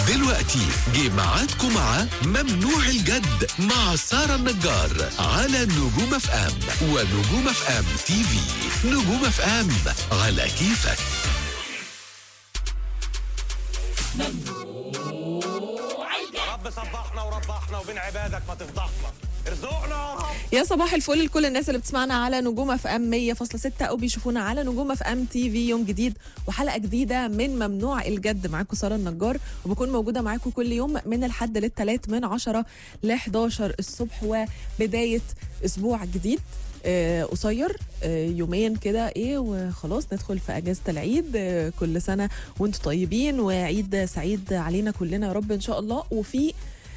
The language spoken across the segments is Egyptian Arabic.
دلوقتي جه ميعادكم مع ممنوع الجد مع سارة النجار على نجوم اف ام ونجوم اف ام تي في نجوم اف ام على كيفك رب صبحنا وربحنا وبين عبادك ما تفضحنا ارزقنا يا رب يا صباح الفل لكل الناس اللي بتسمعنا على نجوم اف ام 100.6 او بيشوفونا على نجوم اف ام تي في يوم جديد وحلقه جديده من ممنوع الجد معاكم ساره النجار وبكون موجوده معاكم كل يوم من الحد للثلاث من 10 ل 11 الصبح وبدايه اسبوع جديد آه، قصير آه، يومين كده ايه وخلاص ندخل في اجازه العيد آه، كل سنه وانتم طيبين وعيد سعيد علينا كلنا يا رب ان شاء الله وفي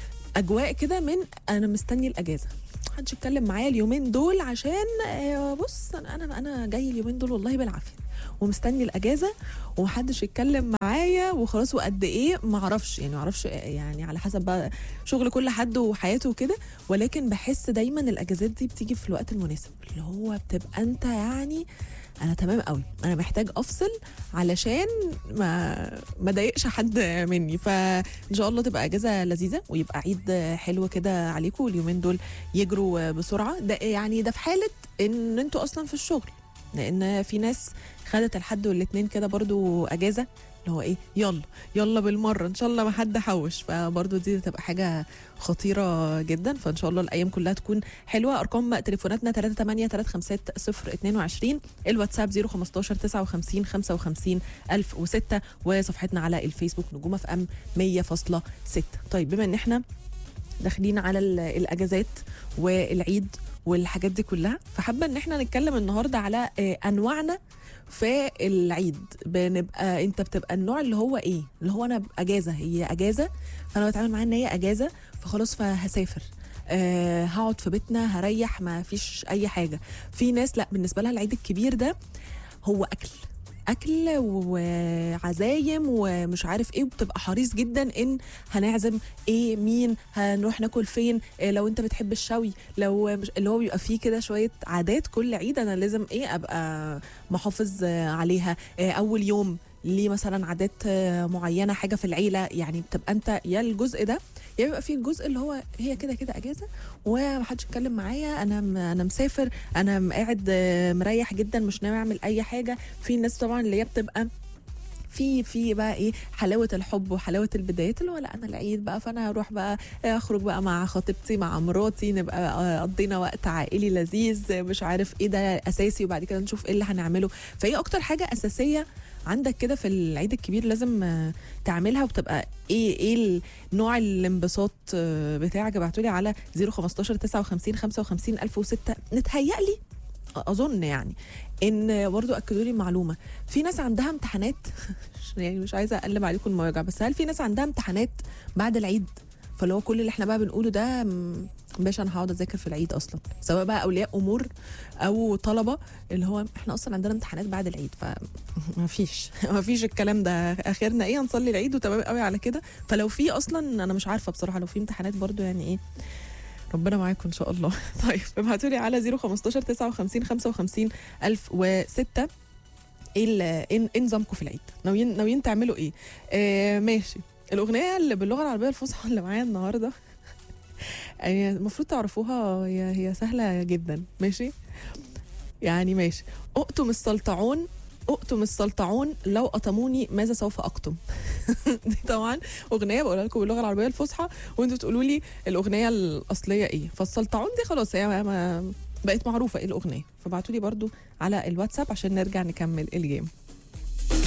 اجواء كده من انا مستني الاجازه محدش يتكلم معايا اليومين دول عشان آه، بص انا انا انا جاي اليومين دول والله بالعافيه ومستني الاجازه ومحدش يتكلم معايا وخلاص وقد ايه ما اعرفش يعني ما اعرفش يعني على حسب بقى شغل كل حد وحياته وكده ولكن بحس دايما الاجازات دي بتيجي في الوقت المناسب اللي هو بتبقى انت يعني انا تمام قوي انا محتاج افصل علشان ما ما ضايقش حد مني فان شاء الله تبقى اجازه لذيذه ويبقى عيد حلو كده عليكم اليومين دول يجروا بسرعه ده يعني ده في حاله ان انتوا اصلا في الشغل لان في ناس خدت الحد والاثنين كده برضو اجازه اللي هو ايه يلا يلا بالمره ان شاء الله ما حد حوش فبرضو دي تبقى حاجه خطيره جدا فان شاء الله الايام كلها تكون حلوه ارقام تليفوناتنا 38 350 22 الواتساب 015 59 55 1006 وصفحتنا على الفيسبوك نجومه في ام 100.6 طيب بما ان احنا داخلين على ال- الاجازات والعيد والحاجات دي كلها فحابه ان احنا نتكلم النهارده على آه، انواعنا في العيد بنبقى انت بتبقى النوع اللي هو ايه اللي هو انا اجازه هي اجازه فانا بتعامل معاها ان هي اجازه فخلاص فهسافر أه هقعد في بيتنا هريح ما فيش اي حاجه في ناس لا بالنسبه لها العيد الكبير ده هو اكل اكل وعزايم ومش عارف ايه وبتبقى حريص جدا ان هنعزم ايه مين هنروح ناكل فين إيه لو انت بتحب الشوي لو مش اللي هو بيبقى فيه كده شويه عادات كل عيد انا لازم ايه ابقى محافظ آه، عليها إيه اول يوم ليه مثلا عادات آه، معينه حاجه في العيله يعني بتبقى انت يا الجزء ده يا بيبقى فيه الجزء اللي هو هي كده كده اجازه ومحدش يتكلم معايا انا م- انا مسافر انا م- قاعد آه، مريح جدا مش ناوي اعمل اي حاجه في ناس طبعا اللي هي بتبقى في في بقى ايه حلاوه الحب وحلاوه البدايات اللي هو لا انا العيد بقى فانا هروح بقى اخرج بقى مع خطيبتي مع مراتي نبقى آه، قضينا وقت عائلي لذيذ مش عارف ايه ده اساسي وبعد كده نشوف ايه اللي هنعمله فهي اكتر حاجه اساسيه عندك كده في العيد الكبير لازم آه، تعملها وبتبقى ايه ايه نوع الانبساط آه، بتاعك ابعتولي على 015 59 55 1006 نتهيألي اظن يعني ان برضو اكدوا لي معلومه في ناس عندها امتحانات يعني مش عايزه اقلب عليكم المواجع بس هل في ناس عندها امتحانات بعد العيد فاللي هو كل اللي احنا بقى بنقوله ده م، باشا انا هقعد اذاكر في العيد اصلا سواء بقى اولياء امور او طلبه اللي هو احنا اصلا عندنا امتحانات بعد العيد فما فيش ما فيش الكلام ده اخرنا ايه هنصلي العيد وتمام قوي على كده فلو في اصلا انا مش عارفه بصراحه لو في امتحانات برضو يعني ايه ربنا معاكم ان شاء الله طيب ابعتوا لي على 015 59 55 1006 ايه ال- ايه إيه نظامكم في العيد ناويين ناويين تعملوا ايه آه ماشي الاغنيه اللي باللغه العربيه الفصحى اللي معايا النهارده يعني المفروض تعرفوها هي هي سهله جدا ماشي يعني ماشي اقطم السلطعون اقطم السلطعون لو قطموني ماذا سوف اقطم دي طبعا اغنيه بقولها لكم باللغه العربيه الفصحى وانتوا تقولوا لي الاغنيه الاصليه ايه فالسلطعون دي خلاص هي ما- ما بقت معروفه ايه الاغنيه فابعتوا لي برضو على الواتساب عشان نرجع نكمل الجيم